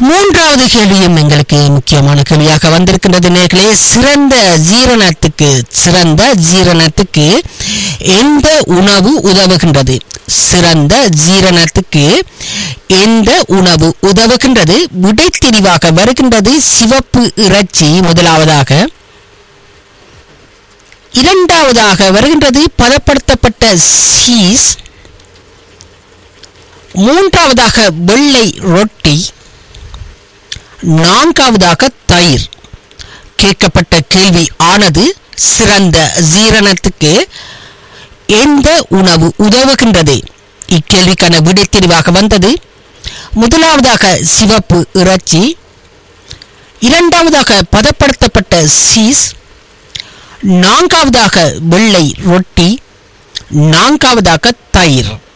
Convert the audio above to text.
மூன்றாவது கேள்வியும் எங்களுக்கு முக்கியமான கேள்வியாக வந்திருக்கின்றது நேர்களே சிறந்த ஜீரணத்துக்கு சிறந்த ஜீரணத்துக்கு எந்த உணவு உதவுகின்றது சிறந்த ஜீரணத்துக்கு எந்த உணவு உதவுகின்றது விடை தெளிவாக வருகின்றது சிவப்பு இறைச்சி முதலாவதாக இரண்டாவதாக வருகின்றது பதப்படுத்தப்பட்ட சீஸ் மூன்றாவதாக வெள்ளை ரொட்டி நான்காவதாக தயிர் கேட்கப்பட்ட கேள்வி ஆனது சிறந்த ஜீரணத்துக்கு எந்த உணவு உதவுகின்றது இக்கேள்விக்கான விடை தெளிவாக வந்தது முதலாவதாக சிவப்பு இறைச்சி இரண்டாவதாக பதப்படுத்தப்பட்ட சீஸ் நான்காவதாக வெள்ளை ரொட்டி நான்காவதாக தயிர்